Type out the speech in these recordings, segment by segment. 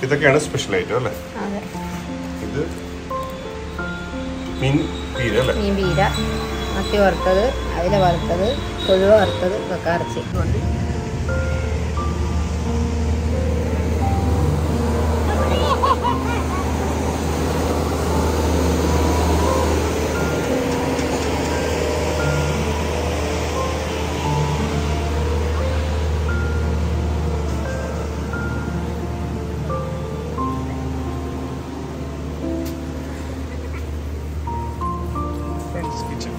ഇതൊക്കെയാണ് special item അല്ലേ അതെ ഇത് മീൻ പീര അല്ലേ മീൻ പീര മത്തി വറുത്തത് അവില വറുത്തത് കൊഴുവ വറുത്തത് കക്കാർച്ചി കൊണ്ട് ഫ്രണ്ട്സ് കിച്ചൺ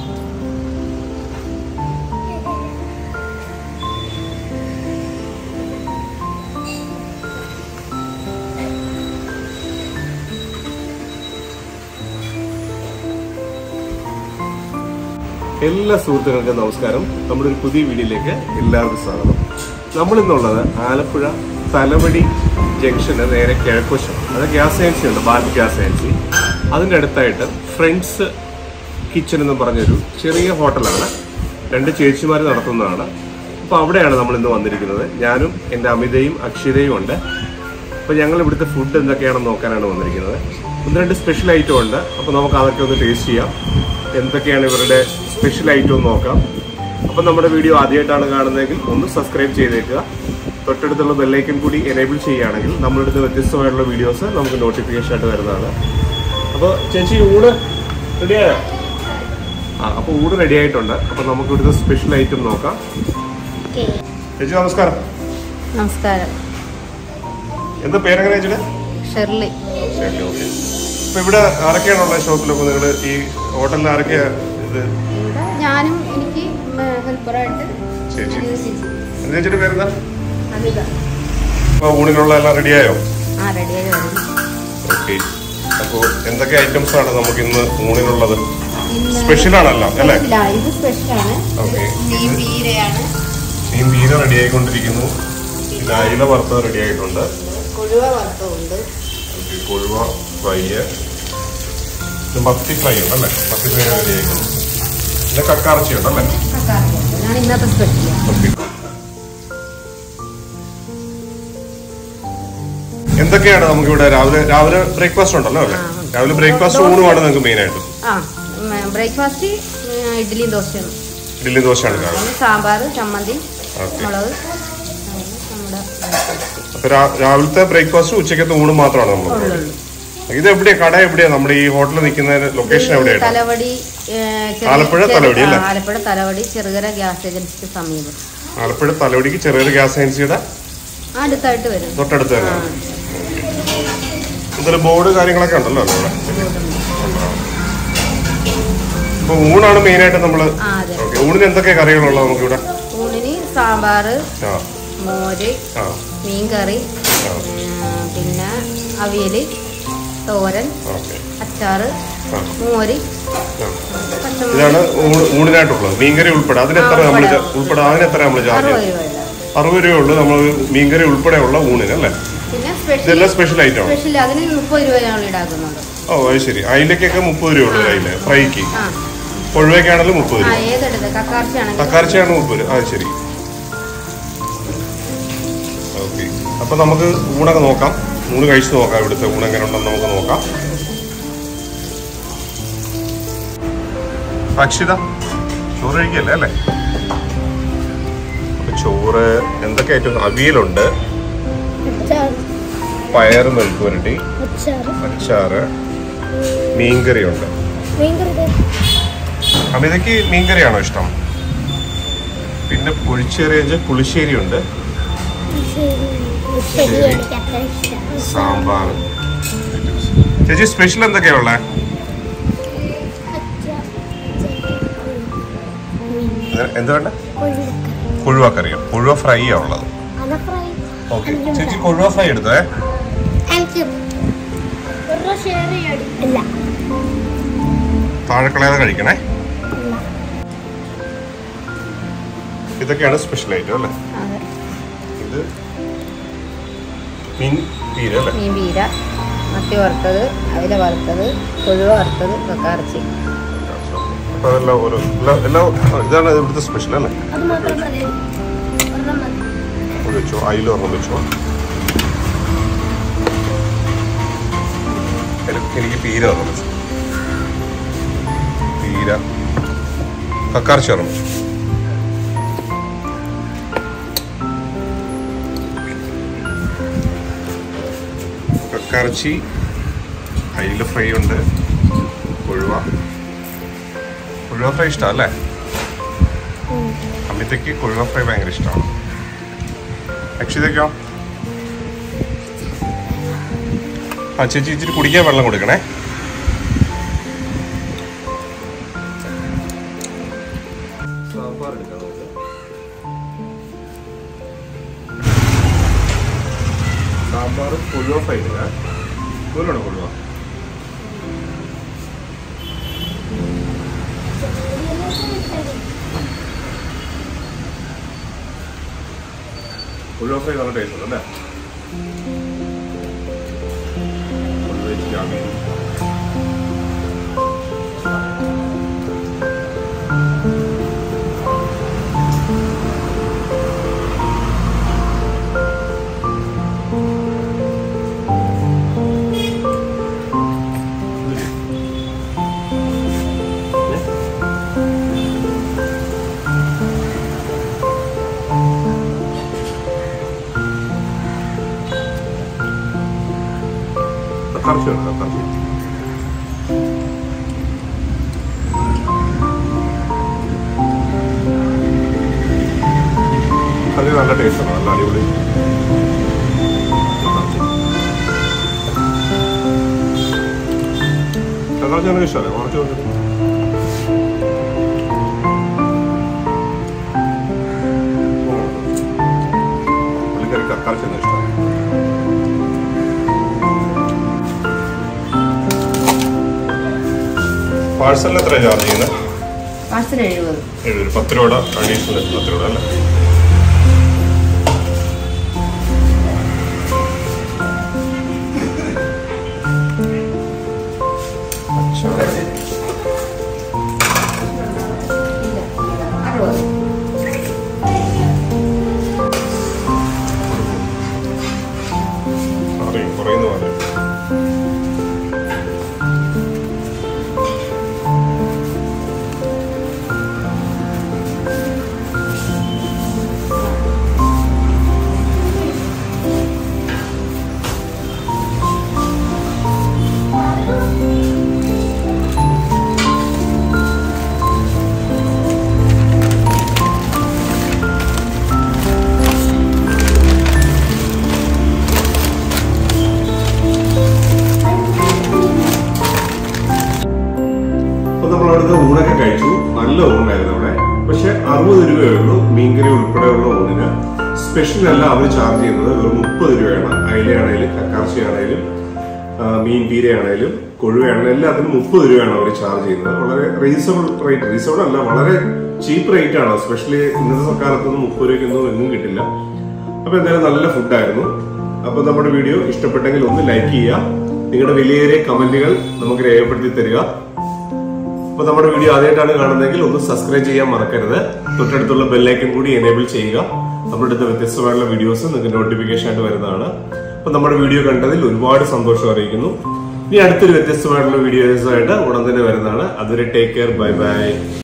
എല്ലാ സുഹൃത്തുക്കൾക്കും നമസ്കാരം നമ്മുടെ ഒരു പുതിയ വീഡിയോയിലേക്ക് എല്ലാവർക്കും സ്വാഗതം നമ്മൾ ഇന്നുള്ളത് ആലപ്പുഴ തലവടി ജംഗ്ഷന് നേരെ കിഴക്കുവശം അത് ഗ്യാസ് ഏജൻസി ഉണ്ട് ഭാരത് ഗ്യാസ് ഏജൻസി അതിൻ്റെ അടുത്തായിട്ട് ഫ്രണ്ട്സ് കിച്ചൺ എന്ന് പറഞ്ഞൊരു ചെറിയ ഹോട്ടലാണ് രണ്ട് ചേച്ചിമാർ നടത്തുന്നതാണ് അപ്പോൾ അവിടെയാണ് നമ്മൾ ഇന്ന് വന്നിരിക്കുന്നത് ഞാനും എൻ്റെ അമിതയും അക്ഷിതയും ഉണ്ട് അപ്പോൾ ഞങ്ങൾ ഇവിടുത്തെ ഫുഡ് എന്തൊക്കെയാണെന്ന് നോക്കാനാണ് വന്നിരിക്കുന്നത് ഒന്ന് രണ്ട് സ്പെഷ്യൽ ഐറ്റം ഉണ്ട് അപ്പോൾ നമുക്ക് അതൊക്കെ ഒന്ന് ടേസ്റ്റ് ചെയ്യാം എന്തൊക്കെയാണ് ഇവരുടെ സ്പെഷ്യൽ ഐറ്റം എന്ന് നോക്കാം അപ്പോൾ നമ്മുടെ വീഡിയോ ആദ്യമായിട്ടാണ് കാണുന്നതെങ്കിൽ ഒന്ന് സബ്സ്ക്രൈബ് ചെയ്തേക്കുക തൊട്ടടുത്തുള്ള ബെല്ലൈക്കൻ കൂടി എനേബിൾ ചെയ്യുകയാണെങ്കിൽ നമ്മളിടുന്ന വ്യത്യസ്തമായിട്ടുള്ള വീഡിയോസ് നമുക്ക് നോട്ടിഫിക്കേഷൻ ആയിട്ട് വരുന്നതാണ് അപ്പോൾ ചേച്ചി ഊണ് റെഡിയായോ ആ അപ്പോൾ ഊണ് റെഡി ആയിട്ടുണ്ട് അപ്പോൾ നമുക്ക് ഇവിടുത്തെ സ്പെഷ്യൽ ഐറ്റം നോക്കാം ചേച്ചി നമസ്കാരം നമസ്കാരം എന്താ പേരെങ്ങനെ ചേച്ചിയുടെ ഷെർലി ശരി ഓക്കെ ഇപ്പൊ ഇവിടെ ആരൊക്കെയാണുള്ളത് ഷോപ്പിലൊക്കെ നിങ്ങൾ ഈ ഹോട്ടലിൽ ആരൊക്കെയാ ഇത് ഇവിടെ ഞാനും എനിക്ക് ഹെൽപ്പറായിട്ട് ചേച്ചി എന്താ ചേച്ചിയുടെ പേരെന്താ അമിത ഇപ്പൊ ഊണിനുള്ള എല്ലാം റെഡിയായോ ആ റെഡിയായി വരുന്നു ഓക്കെ അപ്പോൾ എന്തൊക്കെ ഐറ്റംസ് ആണ് നമുക്ക് ഇന്ന് ഊണിനുള്ളത് ഇന്ന് സ്പെഷ്യൽ ആണല്ലോ അല്ലേ ഇല്ല, ഇത് സ്പെഷ്യലാണ് ഓക്കെ മീൻ പീരയാണ് മീൻ ബീര റെഡി ആയിക്കൊണ്ടിരിക്കുന്നു പിന്നെ അയില വറുത്തത് റെഡി ആയിട്ടുണ്ട് കൊഴുവ വറുത്തതുണ്ട് ഓക്കെ കൊഴുവ ഫ്രൈ ഇത് മത്തി ഫ്രൈ ഉണ്ട് അല്ലേ മത്തി ഫ്രൈ റെഡി ആയിട്ടുണ്ട് പിന്നെ കക്കാർച്ചി ഉണ്ട് അല്ലേ ഞാൻ ഇന്നത്തെ സ്പെഷ്യൽ ഓക്കെ എന്തൊക്കെയാണ് നമുക്കിവിടെ രാവിലെ രാവിലെ ബ്രേക്ക്ഫാസ്റ്റ് ഉണ്ടല്ലോ അല്ലേ ആ, ഉണ്ട്. രാവിലെ ബ്രേക്ക്ഫാസ്റ്റ് ഊണുമാണ് നിങ്ങൾക്ക് മെയിൻ ആയിട്ട് ആ ബ്രേക്ക്ഫാസ്റ്റ് ഇഡ്ഡലിയും ദോശയാണ് ഇഡ്ഡലി ദോശയാണ് രാവിലെ പിന്നെ സാമ്പാർ ചമ്മന്തി ഓക്കെ മുളക് അങ്ങനെ നമ്മുടെ breakfast. അപ്പൊ രാ- രാവിലത്തെ ബ്രേക്ക്ഫാസ്റ്റ് ഉച്ചക്കത്തെ ഊണ് മാത്രമാണ് നമ്മൾ ഉള്ളു, ഉള്ളു. ഇത് എവിടെയാ കട എവിടെയാ നമ്മുടെ ഈ ഹോട്ടലിൽ നിൽക്കുന്ന ലൊക്കേഷൻ എവിടെയാണ് തലവടി ഏ, ചെറിയ- ആലപ്പുഴ ചെറിയ- തലവടി അല്ലേ? ആ, ആലപ്പുഴ തലവടി ചെറുകര ഗ്യാസ് ഏജൻസിക്ക് സമീപം ആലപ്പുഴ തലവടിക്ക് ചെറിയൊരു ഗ്യാസ് ഏജൻസിയുടെ ആ, അടുത്തായിട്ട് വരും തൊട്ടടുത്ത് ആ, തന്നെ ഇതിൽ ബോർഡ് കാര്യങ്ങളൊക്കെ ഉണ്ടല്ലോ അല്ലേ ഇവിടെ ഇപ്പൊ ഊണാണ് മെയിൻ ആയിട്ട് നമ്മള് ആ അതെ ഓക്കെ ഊണിന് എന്തൊക്കെ കറികളുള്ളത് നമുക്ക് ഇവിടെ ഊണിന് സാമ്പാർ ആ മോര് ആ മീൻകറി ആ ഉം, പിന്നെ അവിയൽ തോരൻ ഓക്കെ അച്ചാറ് ആ മോര് ആ പച്ചമുളക് ഇതാണ് ഊണ്- ഊണിനായിട്ടുള്ളത് മീൻകറി ഉൾപ്പെടെ അതിന് എത്ര ആ, നമ്മൾ ഉൾപ്പെടെ. ഉൾപ്പെടെ അതിന് എത്ര നമ്മൾ ചാർജ് അറുപത് ചെയ്യും രൂപ അറുപത് രൂപ ഉള്ളു നമ്മൾ മീൻകറി ഉൾപ്പെടെയുള്ള ഊണിന് അല്ലേ പിന്നെ സ്പെഷ്യൽ ഇതെല്ലാം സ്പെഷ്യൽ ഐറ്റം ആണ് സ്പെഷ്യൽ അതിന് മുപ്പത് രൂപ ഞങ്ങൾ ഈടാക്കുന്നുണ്ട് ഓ അത് ശരി അതിലേക്കൊക്കെ മുപ്പത് രൂപ ഉള്ളു അതില് ഫ്രൈക്ക് ആ കൊഴുവയ്ക്കാണെങ്കിലും മുപ്പത് ആ രൂപ ഏതെടുത്ത് കക്കാർച്ചയാണെങ്കിൽ തക്കാർച്ചയാണ് മുപ്പത് രൂപ അത് ശരി ഓക്കെ അപ്പൊ നമുക്ക് ഊണൊക്കെ നോക്കാം ഊണ് കഴിച്ചു നോക്കാം ഇവിടുത്തെ ഊണ് എങ്ങനെ ഉണ്ടെന്ന് നമുക്ക് നോക്കാം അക്ഷിത ചോറ് കഴിക്കല്ലേ അല്ലേ അപ്പൊ ചോറ് എന്തൊക്കെ ആയിട്ടും അവിയലുണ്ട് പയർ മെഴുക്ക് പുരട്ടി അച്ചാറ് മീൻകറി ഉണ്ട് അമിതയ്ക്ക് മീൻകറിയാണോ ഇഷ്ടം പിന്നെ പുളിച്ചേറിയ പുളിശ്ശേരി ഉണ്ട് സാമ്പാർ ചേച്ചി സ്പെഷ്യൽ എന്തൊക്കെയാ ഉള്ളത് എന്താ വേണ്ട കൊഴുവ കറിയോ കൊഴുവ ഫ്രൈ ആ ഉള്ളത് ഓക്കെ ചേച്ചി കൊഴുവ ഫ്രൈ എടുത്തേ ഇല്ല താഴെ കളയാതെ കഴിക്കണേ ഇതൊക്കെയാണ് സ്പെഷ്യൽ ഐറ്റം അല്ലേ അതെ ഇത് മീൻ പീര അല്ലേ മീൻ പീര മത്തി വറുത്തത് അവില വറുത്തത് കൊഴുവ വറുത്തത് കക്കാർച്ചി അപ്പൊ അതെല്ലാം ഓരോ എല്ലാം എല്ലാം ഇതാണ് ഇവിടുത്തെ സ്പെഷ്യൽ അല്ലേ അത് മാത്രം മതി ഒരെണ്ണം മതി അത് വെച്ചോ അയില ഒരെണ്ണം വെച്ചോ എനി- എനിക്ക് പീര തന്നു പീര കക്കാർച്ചി ഓർമ്മ കക്കാർച്ചി അയില ഫ്രൈ ഉണ്ട് കൊഴുവ കൊഴുവ ഫ്രൈ ഇഷ്ടം അല്ലേ അമിതയ്ക്ക് കൊഴുവ ഫ്രൈ ഭയങ്കര ഇഷ്ടമാണ് അക്ഷിതയ്ക്കോ ആ ചേച്ചി ഇച്ചിരി കുടിക്കാൻ വെള്ളം കൊടുക്കണേ സാമ്പാർ എടുക്കാം നമുക്ക് സാമ്പാർ കൊഴുവ ഫ്രൈ ഇല്ല കൊഴുവാണോ കൊഴുവ കൊഴുവ ഫ്രൈ നല്ല ടേസ്റ്റ് ഉണ്ട് അല്ലേ കൊഴുവ ഇച്ചിരി അവിയൽ. കറച്ചി ഉണ്ട് കറച്ചി അത് നല്ല ടേസ്റ്റാണ് നല്ല അടിപൊളി കറച്ചി എനിക്ക് ഇഷ്ടമല്ലേ കുറച്ച് നോക്കി പുള്ളിക്കറി കറച്ചി ഒന്നും ഇഷ്ടമാണ് പാഴ്സലിന് എത്ര ചാർജ് ചെയ്യുന്നത് പാർസൽ എഴുപത് എഴുപത് പത്ത് രൂപയുടെ അഡീഷണൽ പത്ത് രൂപ അല്ലേ അച്ചാർ. അറുപത് അറിയും കുറയുന്നു പറയും അപ്പൊ നമ്മൾ അവിടുത്തെ ഊണൊക്കെ കഴിച്ചു നല്ല ഊണായിരുന്നു അവിടെ പക്ഷെ അറുപത് രൂപയേ ഉള്ളൂ മീൻകറി ഉൾപ്പെടെയുള്ള ഊണിന് സ്പെഷ്യൽ അല്ല അവർ ചാർജ് ചെയ്യുന്നത് വെറും മുപ്പത് രൂപയാണ് അയിലയാണേലും കക്കാർച്ചി ആണേലും ആ, മീൻ പീരയാണേലും കൊഴുവയാണേലും എല്ലാത്തിനും മുപ്പത് രൂപയാണ് അവർ ചാർജ് ചെയ്യുന്നത് വളരെ റീസണബിൾ റേറ്റ് റീസണബിൾ അല്ല വളരെ ചീപ്പ് റേറ്റ് ആണ് സ്പെഷ്യലി ഇന്നത്തെ കാലത്തൊന്നും മുപ്പത് രൂപയ്ക്കൊന്നും എങ്ങും കിട്ടില്ല അപ്പൊ എന്തായാലും നല്ല ഫുഡായിരുന്നു അപ്പൊ നമ്മുടെ വീഡിയോ ഇഷ്ടപ്പെട്ടെങ്കിൽ ഒന്ന് ലൈക്ക് ചെയ്യുക നിങ്ങളുടെ വിലയേറിയ കമന്റുകൾ നമുക്ക് രേഖപ്പെടുത്തി തരിക അപ്പൊ നമ്മുടെ വീഡിയോ ആദ്യമായിട്ടാണ് കാണുന്നതെങ്കിൽ ഒന്ന് സബ്സ്ക്രൈബ് ചെയ്യാൻ മറക്കരുത് തൊട്ടടുത്തുള്ള ബെല്ലൈക്കൻ കൂടി എനേബിൾ ചെയ്യുക നമ്മുടെ അടുത്ത വ്യത്യസ്തമായുള്ള വീഡിയോസ് നിങ്ങൾക്ക് നോട്ടിഫിക്കേഷൻ ആയിട്ട് വരുന്നതാണ് അപ്പൊ നമ്മുടെ വീഡിയോ കണ്ടതിൽ ഒരുപാട് സന്തോഷം അറിയിക്കുന്നു ഇനി അടുത്തൊരു വ്യത്യസ്തമായിട്ടുള്ള വീഡിയോസ് ആയിട്ട് ഉടൻ തന്നെ വരുന്നതാണ് അതുവരെ ടേക്ക് കെയർ ബൈ ബൈ